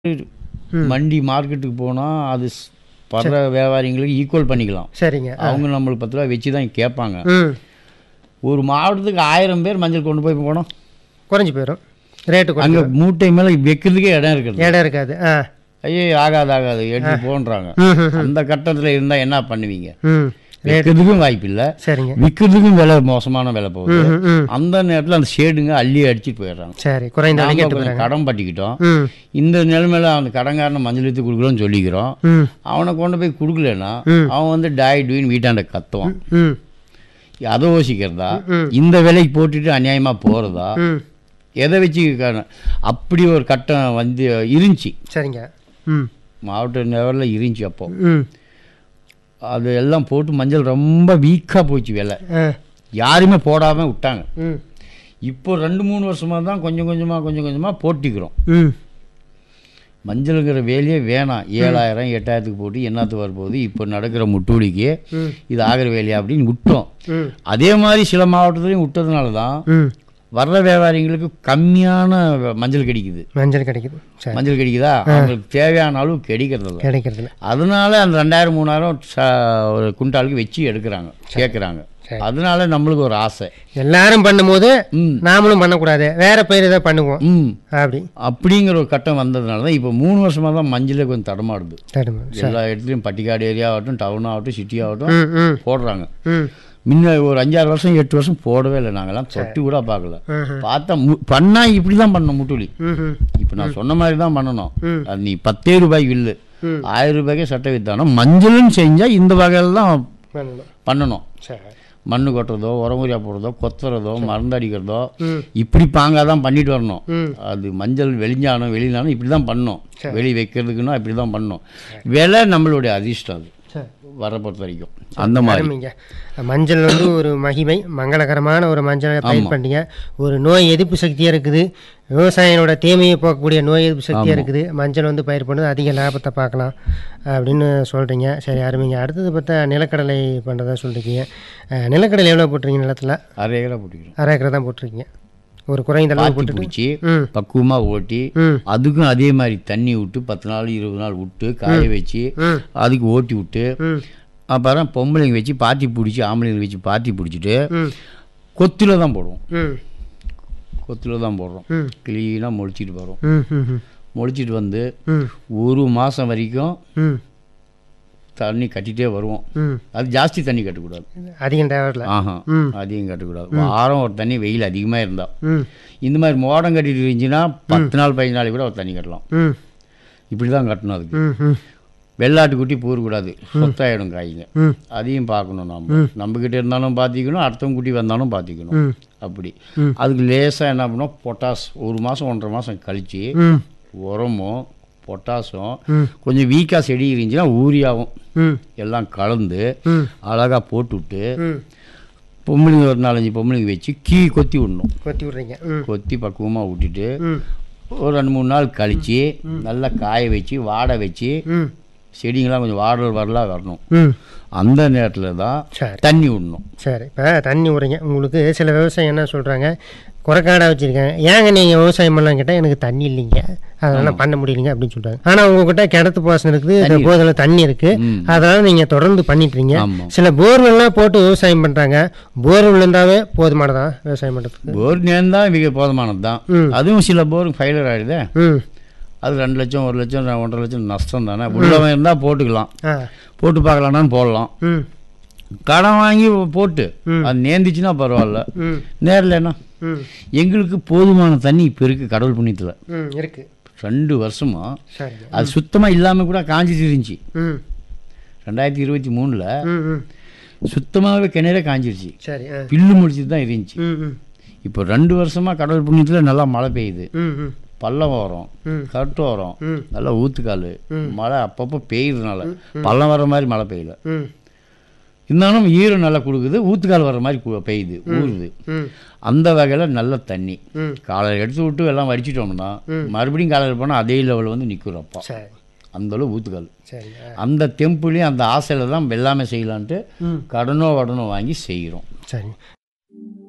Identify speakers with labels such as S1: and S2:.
S1: மண்டி மார்க்கெட்டுக்கு போனால் அது ஸ்- வர்ற வியாபாரிங்களுக்கு ஈக்குவல் பண்ணிக்கலாம்
S2: சரிங்க ஆ.
S1: அவங்க நம்மளுக்கு பத்து ரூபா வச்சு தான் கேட்பாங்க
S2: ம்
S1: ஒரு மாவட்டத்துக்கு ஆயிரம் பேர் மஞ்சள் கொண்டு போய் போனோம்
S2: குறைஞ்சி போயிடும் ரேட்டு குறைஞ்சி
S1: அங்கே மூட்டை மேலே வைக்கிறதுக்கே இடம் இருக்குது
S2: இடம் இருக்காது ஆ
S1: ஐயோ ஆகாது ஆகாது எடுத்து போன்றாங்க
S2: ம் ம்,
S1: அந்த கட்டத்தில் இருந்தால் என்ன பண்ணுவீங்க
S2: ம்
S1: வைக்கிறதுக்கும் வாய்ப்பு இல்லை
S2: சரிங்க
S1: விற்கிறதுக்கும் விலை மோசமான விலை போகுது
S2: ம் ம்
S1: அந்த நேரத்தில் அந்த ஷேடுங்க அள்ளி அடிச்சிட்டு போயிடுறாங்க
S2: சரி குறைந்த
S1: நாம
S2: விலைக்கு எடுத்து
S1: கொஞ்சம்
S2: போகிறாங்க
S1: கடன் பட்டிக்கிட்டோம்
S2: ம்
S1: இந்த நிலைமையில அந்த கடன்காரனை மஞ்சள் எடுத்து கொடுக்குறோன்னு சொல்லிக்கிறோம்
S2: ம்
S1: அவனை கொண்டு போய் கொடுக்கலன்னா
S2: ம்.
S1: அவன் வந்து டாய் டூயின் வீட்டாண்ட கத்துவான்
S2: ம்
S1: அதை யோசிக்கிறதா
S2: ம்.
S1: இந்த விலைக்கு போட்டுட்டு அநியாயமாக போகிறதா
S2: ம்
S1: எதை வச்சு க- அப்படி ஒரு கட்டம் வந்து இருந்துச்சு
S2: சரிங்க ம்
S1: மாவட்ட லெவலில் இருந்துச்சு அப்போ
S2: ம்
S1: அது எல்லாம் போட்டு மஞ்சள் ரொம்ப வீக்காக போச்சு விலை
S2: ஆ
S1: யாருமே போடாமல் விட்டாங்க
S2: ம்
S1: இப்போ ரெண்டு மூணு வருஷமாக தான் கொஞ்சம் கொஞ்சமாக கொஞ்சம் கொஞ்சமாக போட்டிக்கிறோம்
S2: ம்
S1: மஞ்சளுங்கிற வேலையே வேணாம் ஏழாயிரம் எட்டாயிரத்துக்கு போட்டு என்னத்துக்கு வரப்போகுது இப்போ நடக்கிற முட்டுவலிக்கு
S2: ம்
S1: இது ஆகிற வேலையா அப்படின்னு விட்டோம்
S2: ம்
S1: அதே மாதிரி சில மாவட்டத்துலையும் விட்டதுனால தான்
S2: ம்
S1: வர்ற வியாபாரிங்களுக்கு கம்மியான மஞ்சள் கிடைக்குது
S2: மஞ்சள் கிடைக்குது சரி
S1: மஞ்சள் கிடைக்குதா அவங்களுக்கு தேவையான அளவு கிடைக்கிறதில்ல
S2: கிடைக்கிறதுல
S1: அதனால அந்த ரெண்டாயிரம் மூணாயிரம் ச- ஒரு குண்டாலுக்கு வச்சு எடுக்கிறாங்க கேட்குறாங்க
S2: சரி.
S1: அதனால நம்மளுக்கு ஒரு ஆசை
S2: எல்லாரும் பண்ணும்போது
S1: ம்
S2: நாமளும் பண்ணக்கூடாது வேற பயிர் ஏதாவது பண்ணுவோம்
S1: ம்
S2: அப்படி
S1: அப்படிங்கிற ஒரு கட்டம் வந்ததுனால தான் இப்போ மூணு வருஷமாக தான் மஞ்சளே கொஞ்சம் தடமாடுது
S2: தடுமா
S1: எல்லா இடத்துலையும் பட்டிக்காடு ஏரியா ஆகட்டும் டவுன் ஆகட்டும் சிட்டி ஆகட்டும்
S2: ம் ம்
S1: போடுறாங்க
S2: ம்
S1: முன்ன ஒரு அஞ்சாறு வருஷம் எட்டு வருஷம் போடவே இல்லை நாங்கெல்லாம் தொட்டு கூட பார்க்கல
S2: ம்ஹும்.
S1: பார்த்தா மு பண்ணால் இப்படி தான் பண்ணணும் முட்டுலி
S2: ம் ம்
S1: இப்போ நான் சொன்ன மாதிரி தான் பண்ணணும்
S2: ம்.
S1: அது நீ பத்தே ரூபாய்க்கு இல்லை
S2: ம்.
S1: ஆயிரம் ரூபாய்க்கே சட்டை வித்தானோ மஞ்சளும் செஞ்சால் இந்த வகையில் தான்
S2: பண்ணணும்
S1: பண்ணணும்
S2: சரி
S1: மண்ணு கொட்டுறதோ உரமுறியா போடுறதோ கொத்துறதோ மருந்து அடிக்கிறதோ
S2: ம்
S1: இப்படி பாங்காக தான் பண்ணிட்டு வரணும்
S2: ம்
S1: அது மஞ்சள் வெளிஞ்சாலும் வெளியினாலும் இப்படி தான் பண்ணணும் வெளி வைக்கிறதுக்குன்னா இப்படி தான் பண்ணணும் விலை நம்மளுடைய அதிர்ஷ்டம் அது
S2: சரி
S1: வர பொறுத்த வரைக்கும் அந்த மாதிரி
S2: அருமைங்க மஞ்சள் வந்து ஒரு மகிமை மங்களகரமான ஒரு மஞ்சளை பயிர் பண்ணிங்க ஒரு நோய் எதிர்ப்பு சக்தியாக இருக்குது விவசாயினோட தீமையை போக்கக்கூடிய நோய் எதிர்ப்பு சக்தியாக இருக்குது மஞ்சள் வந்து பயிர் பண்ணுறது அதிக லாபத்தை பார்க்கலாம் அப்படின்னு சொல்கிறீங்க சரி அருமைங்க அடுத்தது பார்த்தா நிலக்கடலை பண்ணுறதா சொல்லிருக்கீங்க அஹ், நிலக்கடலை எவ்வளோ போட்டிருக்கீங்க நிலத்தில்
S1: அரை ஏக்கரா போட்டுக்கிறோம்
S2: அரை ஏக்கரை தான் போட்டிருக்கீங்க ஒரு குறைந்த அளவு
S1: பாத்தி
S2: போட்டுட்டு
S1: பிடிச்சி
S2: ம்
S1: பக்குவமாக ஓட்டி
S2: ம்
S1: அதுக்கும் அதே மாதிரி தண்ணி விட்டு பத்து நாள் இருபது நாள் விட்டு காய வச்சு
S2: ம்
S1: அதுக்கு ஓட்டி விட்டு
S2: ம்
S1: அப்புறம் பொம்பளைங்க வச்சு பாத்தி பிடிச்சி ஆம்பளைங்க வச்சு பாத்தி பிடிச்சிட்டு
S2: ம்
S1: கொத்துல தான் போடுவோம்
S2: ம்
S1: கொத்துல தான் போடுறோம்
S2: ம்
S1: க்ளீனாக முளைச்சிட்டு வரோம்
S2: ம் ம் ம்
S1: முளைச்சிட்டு வந்து
S2: ம்
S1: ஒரு மாதம் வரைக்கும்
S2: ம்
S1: தண்ணி கட்டிகிட்டே வருவோம்
S2: ம்
S1: அது ஜாஸ்தி தண்ணி கட்டக்கூடாது
S2: அதிகம் தேவையில்ல
S1: ஆஹா
S2: ம்
S1: அதிகம் கட்டக்கூடாது வாரம் ஒரு தண்ணி வெயில் அதிகமாக இருந்தால்
S2: ம்
S1: இந்த மாதிரி மோடம் கட்டிட்டு இருந்துச்சுன்னா பத்து நாள் பதினஞ்சு நாளைக்கு கூட ஒரு தண்ணி கட்டலாம்
S2: ம்
S1: இப்படி தான் கட்டணும் அதுக்கு
S2: ம் ம்
S1: வெள்ளாட்டுக்குட்டி பூரக்கூடாது சொத்தாயிடும் காய்ங்க
S2: ம்
S1: அதையும் பார்க்கணும் நம்ம நம்மக்கிட்ட இருந்தாலும் பார்த்திக்கணும் அடுத்தவங்க குட்டி வந்தாலும் பார்த்திக்கணும்
S2: ம்
S1: அப்படி
S2: ம்.
S1: அதுக்கு லேசாக என்ன பண்ணோம் பொட்டாஸ் ஒரு மாதம் ஒன்றரை மாதம் கழித்து
S2: ம்
S1: உரமும் பொட்டாசும்
S2: ம்
S1: கொஞ்சம் வீக்காக செடி இருந்துச்சுன்னா ஊரியாவும்
S2: ம்
S1: எல்லாம் கலந்து
S2: ம்
S1: அழகாக போட்டுவிட்டு
S2: ம்
S1: பொம்பளைங்க ஒரு நாலஞ்சு பொம்பளைங்க வச்சு கீ கொத்தி விடணும்
S2: கொத்தி விட்றீங்க ம்
S1: கொத்தி பக்குவமாக விட்டுட்டு
S2: ம்
S1: ஒரு ரெண்டு மூணு நாள் கழித்து நல்லா காய வச்சு வாட வச்சு
S2: ம்
S1: செடிங்கெல்லாம் கொஞ்சம் வாடல் வரலாம் வரணும்
S2: ம்
S1: அந்த நேரத்தில் தான்
S2: சரி
S1: தண்ணி விடணும்
S2: சரி இப்போ தண்ணி விட்றீங்க உங்களுக்கு சில விவசாயம் என்ன சொல்கிறாங்க குறைக்காடாக வச்சுருக்காங்க ஏங்க நீங்கள் விவசாயம் பண்ணலாம் கேட்டால் எனக்கு தண்ணி இல்லைங்க அதனால் பண்ண முடியலைங்க அப்படின்னு சொல்கிறாங்க ஆனால் உங்ககிட்ட கிணத்து பாசனம் இருக்குது இந்த போதில் தண்ணி இருக்குது
S1: ம்.
S2: அதனால் நீங்கள் தொடர்ந்து பண்ணிட்டுறீங்க
S1: ஆமாம்
S2: சில போர்வெல்லாம் போட்டு விவசாயம் பண்ணுறாங்க போர்வெல் இருந்தாவே போதுமானதா விவசாயம் பண்ணுறதுக்கு
S1: போர் நேர்ந்தால் மிக போதுமானது தான்
S2: ம்.
S1: அதுவும் சில போருக்கு ஃபெயிலியர் ஆகிடுதே
S2: ம்
S1: அது ரெண்டு லட்சம் ஒரு லட்சம் ரெ- ஒன்றரை லட்சம் நஷ்டம் தானே உள்ளவன் இருந்தால் போட்டுக்கலாம்
S2: ஆ
S1: போட்டு பார்க்கலான்னு போடலாம்
S2: ம்
S1: கடன் வாங்கி போட்டு
S2: ம்.
S1: அது நேர்ந்துச்சுன்னா பரவாயில்ல
S2: ம்
S1: நேரில் என்ன
S2: ம்
S1: எங்களுக்கு போதுமான தண்ணி இப்போ இருக்குது கடவுள் புண்ணியத்தில்
S2: ம் இருக்குது
S1: ரெண்டு வருஷமா
S2: சரிங்க
S1: அது சுத்தமாக இல்லாமல் கூட காஞ்சிட்டு இருந்துச்சு
S2: ம்
S1: ரெண்டாயிரத்தி இருபத்தி மூணில்
S2: ம் ம்
S1: சுத்தமாகவே கிணறே காஞ்சிருச்சு
S2: சரி ஆ
S1: பில்லு முடிச்சிட்டு தான் இருந்துச்சு
S2: ம் ம்
S1: இப்போ ரெண்டு வருஷமாக கடவுள் புண்ணியத்தில் நல்லா மழை பெய்யுது
S2: ம் ம்
S1: பள்ளம் வரும்
S2: ம்
S1: கட்டு வரும்
S2: ம்
S1: நல்லா ஊத்துக்கால்
S2: ம்.
S1: மழை அப்பப்போ பெய்யுறதுனால பள்ளம் வர மாதிரி மழை பெய்யல
S2: ம்
S1: இருந்தாலும் ஈரம் நல்லா கொடுக்குது ஊத்துக்கால் வர மாதிரி கு- பெய்யுது ஊறுது
S2: ம்
S1: அந்த வகையில் நல்ல தண்ணி
S2: ம்
S1: காலையில் எடுத்து விட்டு எல்லாம் வடிச்சிட்டோம்னா மறுபடியும் காலையில் போனால் அதே லெவலில் வந்து நிற்கிறோம் அப்பா
S2: சரி
S1: அந்த அளவு ஊத்துக்கால்
S2: சரி ஆ
S1: அந்த தெம்புலையும் அந்த ஆசையில் தான் வெள்ளாமை செய்யலான்ட்டு
S2: ம்
S1: கடனோ வடனோ வாங்கி செய்கிறோம்
S2: சரி